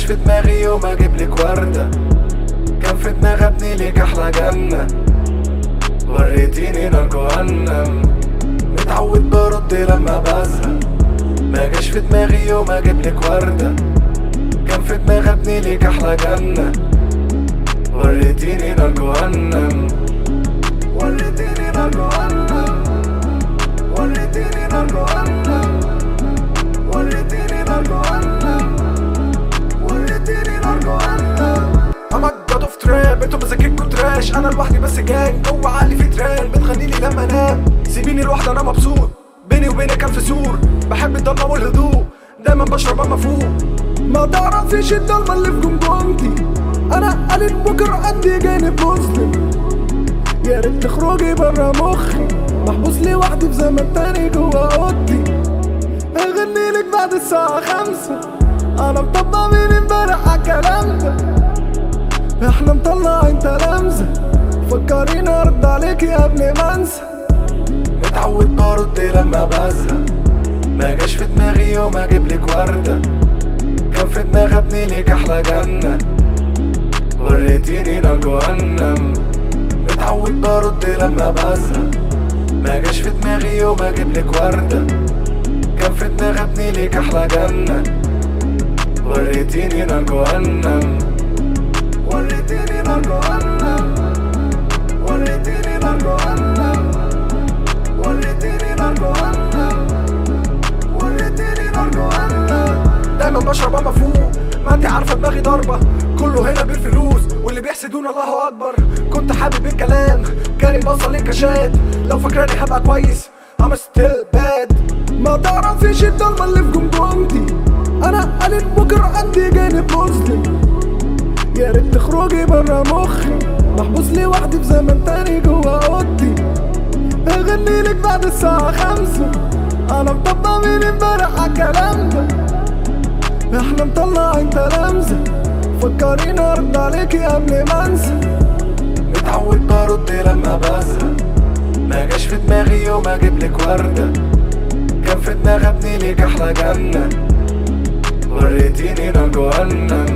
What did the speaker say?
في دماغي يوم اجيب لك وردة كان في دماغي ابني لك احلى جنة وريتيني نار جهنم متعود برد لما بزهق ما جاش في دماغي يوم اجيب لك وردة كان في دماغي ابني لك احلى جنة وريتيني نار جهنم وريتيني نار جهنم وريتيني نار جهنم وريتيني نار جهنم وريتيني نار جهنم اما جاد اوف تراب انتوا مزاجكوا تراش انا لوحدي بس جاي جوه عقلي في تران بتغنيلي لما انام سيبيني لوحدي انا مبسوط بيني وبينك كان في سور بحب الضلمه والهدوء دايما بشرب اما فوق ما تعرفيش الضلمه اللي في جمجمتي انا قليل بكره عندي جانب مسلم يا ريت تخرجي برا مخي محبوس لوحدي في زمن تاني جوا اوضتي اغني لك بعد الساعة خمسة انا مطبق من امبارح عالكلام ده احنا مطلعين تلامذة فكريني ارد عليكي قبل ما انسى متعود برد لما بزهق ما جاش في دماغي يوم اجيب لك وردة كان في دماغي ابني لك احلى جنة وريتيني نار جهنم متعود برد لما بزهق ما جاش في دماغي يوم اجيب لك وردة كان في دماغي ابني لك احلى جنة وريتيني نار جهنم وريتيني نار جهنم وريتيني نار جهنم وريتيني نار جهنم وريتيني نار جهنم دايما بشرب اما فوق ما انت عارفه دماغي ضربه كله هنا بالفلوس واللي بيحسدون الله اكبر كنت حابب الكلام جالي بصل الكاشات لو فاكراني هبقى كويس I'm still bad ما تعرفيش الضلمه اللي في جمجمتي انا قليل بكره عندي جانب مسلم يا ريت تخرجي برا مخي محبوس لوحدي في زمن تاني جوا اوضتي اغني لك بعد الساعة خمسة انا مطبق من امبارح عالكلام ده احنا مطلعين تلامذة فكريني ارد عليكي قبل ما انسى متعود برد لما بزهق ما جاش في دماغي يوم اجيب لك وردة كان في دماغي ابني لك احلى جنة وريتيني نار جهنم